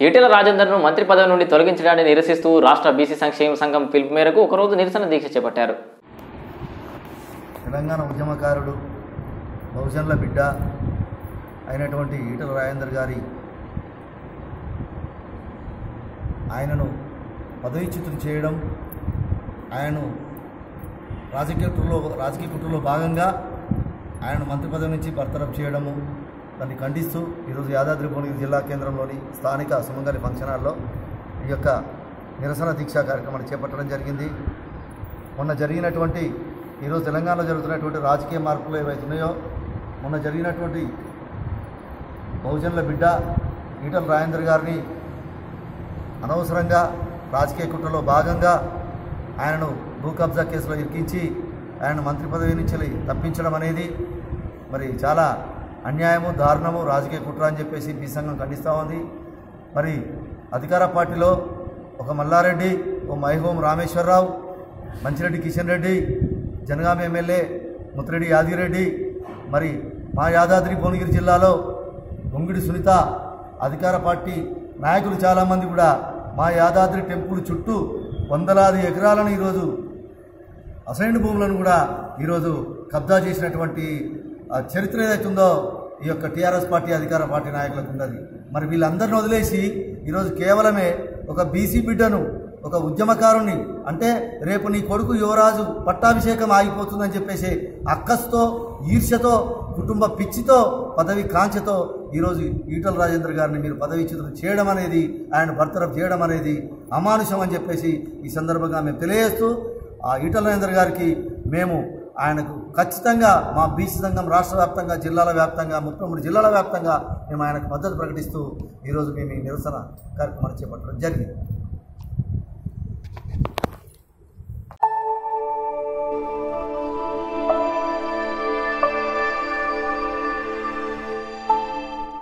ఈటెల రాజేందర్ను మంత్రి పదవి నుండి తొలగించడాన్ని నిరసిస్తూ రాష్ట్ర బీసీ సంక్షేమ సంఘం పిలుపు మేరకు ఒకరోజు నిరసన దీక్ష చేపట్టారు తెలంగాణ ఉద్యమకారుడు బహుజనుల బిడ్డ అయినటువంటి ఈటల రాజేందర్ గారి ఆయనను పదవీచ్యుతులు చేయడం ఆయనను రాజకీయ కుట్రలో రాజకీయ కుట్రలో భాగంగా ఆయన మంత్రి పదవి నుంచి బర్తరఫ్ చేయడము దాన్ని ఖండిస్తూ ఈరోజు యాదాద్రి భువనగిరి జిల్లా కేంద్రంలోని స్థానిక సుమంగలి ఫంక్షన్ హాల్లో ఈ యొక్క నిరసన దీక్షా కార్యక్రమాన్ని చేపట్టడం జరిగింది మొన్న జరిగినటువంటి ఈరోజు తెలంగాణలో జరుగుతున్నటువంటి రాజకీయ మార్పులు ఏవైతే ఉన్నాయో మొన్న జరిగినటువంటి బహుజనుల బిడ్డ ఈటల రాజేందర్ గారిని అనవసరంగా రాజకీయ కుట్రలో భాగంగా ఆయనను భూ కబ్జా కేసులో ఇరికించి ఆయన మంత్రి పదవి నుంచి తప్పించడం అనేది మరి చాలా అన్యాయము దారుణము రాజకీయ కుట్ర అని చెప్పేసి బీ సంఘం ఖండిస్తూ ఉంది మరి అధికార పార్టీలో ఒక మల్లారెడ్డి ఓ మైహోం రామేశ్వరరావు మంచిరెడ్డి కిషన్ రెడ్డి జనగామ ఎమ్మెల్యే ముత్తిరెడ్డి యాదిరెడ్డి మరి మా యాదాద్రి భువనగిరి జిల్లాలో గొంగిడి సునీత అధికార పార్టీ నాయకులు చాలామంది కూడా మా యాదాద్రి టెంపుల్ చుట్టూ వందలాది ఎకరాలను ఈరోజు అసైన్డ్ భూములను కూడా ఈరోజు కబ్జా చేసినటువంటి ఆ చరిత్ర ఏదైతుందో ఈ యొక్క టీఆర్ఎస్ పార్టీ అధికార పార్టీ నాయకులకు ఉన్నది మరి వీళ్ళందరిని వదిలేసి ఈరోజు కేవలమే ఒక బీసీ బిడ్డను ఒక ఉద్యమకారుణ్ణి అంటే రేపు నీ కొడుకు యువరాజు పట్టాభిషేకం ఆగిపోతుందని చెప్పేసి అక్కస్తో ఈర్ష్యతో కుటుంబ పిచ్చితో పదవి కాంక్షతో ఈరోజు ఈటల రాజేంద్ర గారిని మీరు పదవీచ్యుతులు చేయడం అనేది ఆయన బర్తరఫ్ చేయడం అనేది అమానుషం అని చెప్పేసి ఈ సందర్భంగా మేము తెలియజేస్తూ ఆ ఈటల రాజేంద్ర గారికి మేము ఆయనకు ఖచ్చితంగా మా బీసీ సంఘం రాష్ట్ర వ్యాప్తంగా జిల్లాల వ్యాప్తంగా ముప్పై మూడు జిల్లాల వ్యాప్తంగా మేము ఆయనకు మద్దతు ప్రకటిస్తూ ఈరోజు మేము ఈ నిరసన కార్యక్రమాన్ని చేపట్టడం జరిగింది